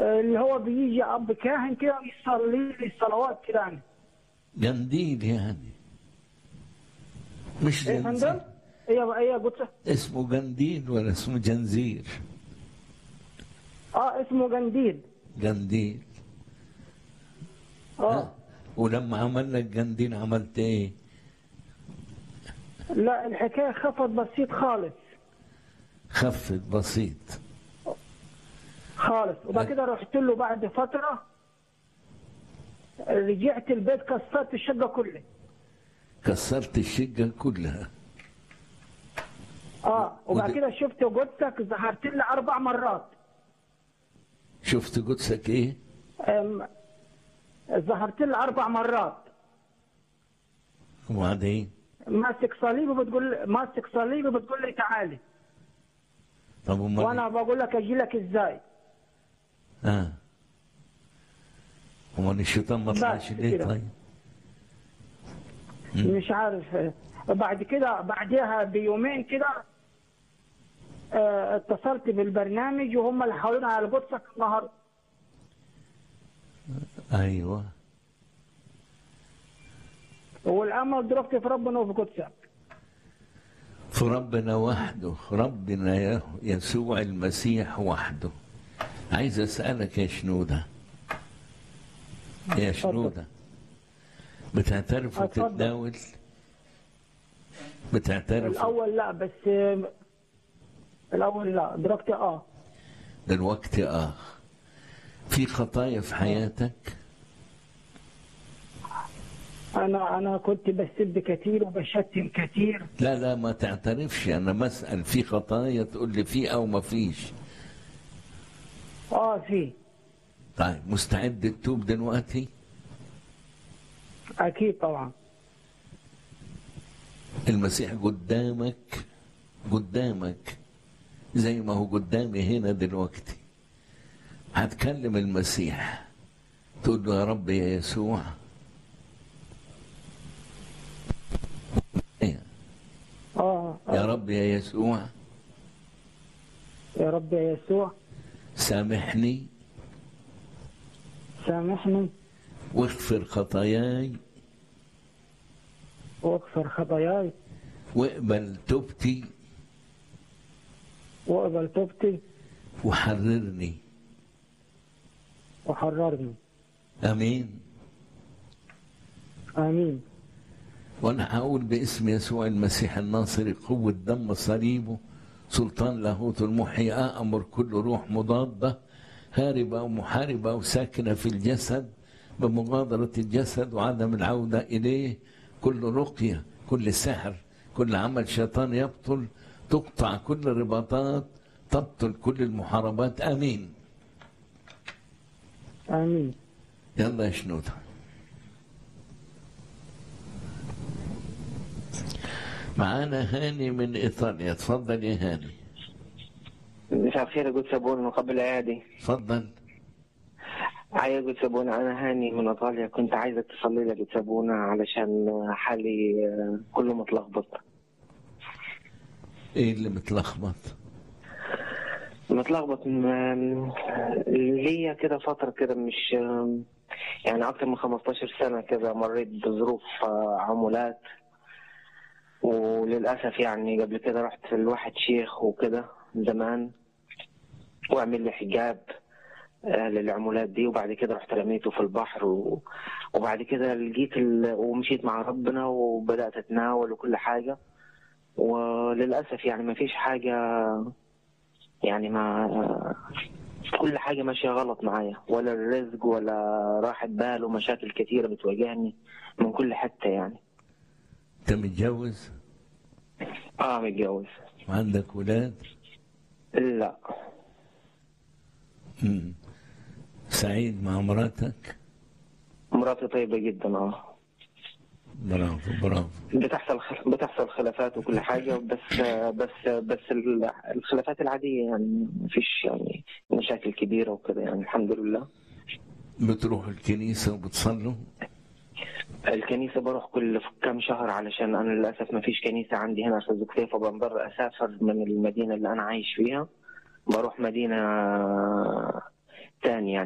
اللي هو بيجي اب كاهن كده يصلي لي الصلوات كده يعني جنديل يعني مش ايه يا جنزير فندم؟ ايه ايه قلت اسمه جنديل ولا اسمه جنزير اه اسمه جنديل جنديل اه ولما عملنا الجنديل عملت ايه لا الحكايه خفض بسيط خالص خفت بسيط خالص وبعد كده رحت له بعد فتره رجعت البيت كسرت الشقه كلها كسرت الشقة كلها اه وبعد ود- كده شفت قدسك ظهرت لي اربع مرات شفت قدسك ايه أم، ظهرت لي اربع مرات وبعدين ماسك صليبي بتقول ماسك صليبي بتقول لي تعالي طب امال وانا بقول لك اجي لك ازاي اه امال الشيطان ما بس طلعش ليه كده. طيب مش عارف بعد كده بعدها بيومين كده آه، اتصلت بالبرنامج وهم اللي حاولوا على قدسك النهارده ايوه والامل ضربت في ربنا وفي قدسك في ربنا وحده ربنا ي- يسوع المسيح وحده عايز اسالك يا شنوده يا شنوده بتعترف اتفضل. وتتناول بتعترف الاول لا بس آه، الاول لا دلوقتي اه دلوقتي اه في خطايا في حياتك انا انا كنت بسب كتير وبشتم كتير لا لا ما تعترفش انا مسأل في خطايا تقول لي في او ما فيش اه في طيب مستعد تتوب دلوقتي اكيد طبعا المسيح قدامك قدامك زي ما هو قدامي هنا دلوقتي هتكلم المسيح تقول له يا رب يا يسوع إيه؟ اه, يا آه. رب يا يسوع يا رب يا يسوع سامحني سامحني واغفر خطاياي واغفر خطاياي واقبل توبتي واقبل توبتي وحررني وحررني امين امين وانا هقول باسم يسوع المسيح الناصري قوة دم صليبه سلطان لاهوت المحيي امر كل روح مضادة هاربة ومحاربة وساكنة في الجسد بمغادرة الجسد وعدم العودة إليه كل رقية كل سحر كل عمل شيطان يبطل تقطع كل الرباطات تبطل كل المحاربات امين امين يلا يا شنودة معانا هاني من ايطاليا اتفضل يا هاني مساء الخير يا قدس ابونا من قبل الايادي اتفضل يا قدس ابونا انا هاني من ايطاليا كنت عايزك تصلي لي يا قدس ابونا علشان حالي آه، كله متلخبط ايه اللي متلخبط متلخبط م- ليا كده فترة كده مش آم، يعني أكتر من 15 سنة كده مريت بظروف آه، عمولات وللأسف يعني قبل كده رحت لواحد شيخ وكده زمان وعمل لي حجاب آه، للعمولات دي وبعد كده رحت رميته في البحر و... وبعد كده لقيت ال... ومشيت مع ربنا وبدأت أتناول وكل حاجة وللأسف يعني ما فيش حاجة يعني ما كل حاجة ماشية غلط معايا ولا الرزق ولا راحة بال ومشاكل كتيرة بتواجهني من كل حتة يعني انت متجوز اه متجوز وعندك ولاد لا مم. سعيد مع مراتك مراتي طيبة جدا اه برافو برافو بتحصل خل- بتحصل خلافات وكل حاجة بس بس بس ال- الخلافات العادية يعني مفيش يعني مشاكل كبيرة وكده يعني الحمد لله بتروحوا الكنيسة وبتصلوا الكنيسة بروح كل كام شهر علشان أنا للأسف ما فيش كنيسة عندي هنا في الزقفية فبنضطر أسافر من المدينة اللي أنا عايش فيها بروح مدينة تانية يعني